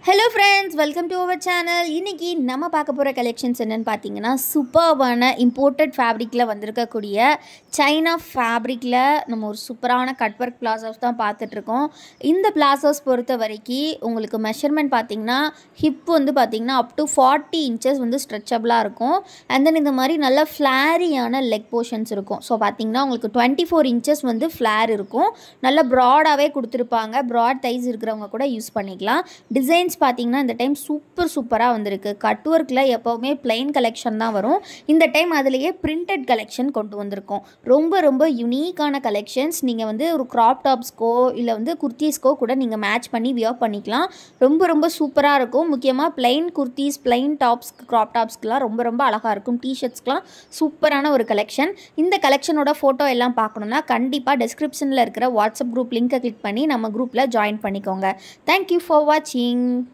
hello friends welcome to our channel இன்றைக்கி நம்ம பார்க்க போகிற கலெக்ஷன்ஸ் என்னென்னு பார்த்தீங்கன்னா சூப்பர்வான இம்போர்ட்டட் ஃபேப்ரிக்கில் வந்திருக்கக்கூடிய சைனா ஃபேப்ரிக்கில் நம்ம ஒரு சூப்பரான கட் ஒர்க் பிளாசோஸ் தான் பார்த்துட்ருக்கோம் இந்த பிளாசோஸ் பொறுத்த வரைக்கும் உங்களுக்கு மெஷர்மெண்ட் பார்த்தீங்கன்னா ஹிப் வந்து பார்த்தீங்கன்னா அப் டு ஃபார்ட்டி இன்ச்சஸ் வந்து ஸ்ட்ரெச்சபிளாக இருக்கும் அண்ட் தென் இந்த மாதிரி நல்ல ஃப்ளாரியான லெக் போர்ஷன்ஸ் இருக்கும் ஸோ பார்த்தீங்கன்னா உங்களுக்கு டுவெண்ட்டி ஃபோர் இன்ச்சஸ் வந்து ஃப்ளார் இருக்கும் நல்ல ப்ராடாகவே கொடுத்துருப்பாங்க ப்ராட் தைஸ் இருக்கிறவங்க கூட யூஸ் பண்ணிக்கலாம் டிசைன்ஸ் பார்த்தீங்கன்னா இந்த டைம் சூப்பர் சூப்பராக வந்திருக்கு கட் ஒர்க்கில் எப்போவுமே பிளெயின் கலெக்ஷன் தான் வரும் இந்த டைம் அதுலேயே பிரிண்டட் கலெக்ஷன் கொண்டு வந்திருக்கோம் ரொம்ப ரொம்ப யுனிக்கான கலெக்ஷன்ஸ் நீங்கள் வந்து ஒரு க்ராப் டாப்ஸ்க்கோ இல்லை வந்து குர்த்தீஸ்க்கோ கூட நீங்கள் மேட்ச் பண்ணி வியர் பண்ணிக்கலாம் ரொம்ப ரொம்ப சூப்பராக இருக்கும் முக்கியமாக plain kurtis plain tops crop டாப்ஸ்க்குலாம் ரொம்ப ரொம்ப அழகாக இருக்கும் டிஷர்ட்ஸ்க்குலாம் சூப்பரான ஒரு கலெக்ஷன் இந்த கலெக்ஷனோட ஃபோட்டோ எல்லாம் பார்க்கணுன்னா கண்டிப்பாக டிஸ்கிரிப்ஷனில் இருக்கிற வாட்ஸ்அப் குரூப் லிங்கை கிளிக் பண்ணி நம்ம குரூப்பில் ஜாயின் பண்ணிக்கோங்க தேங்க்யூ ஃபார் வாட்சிங்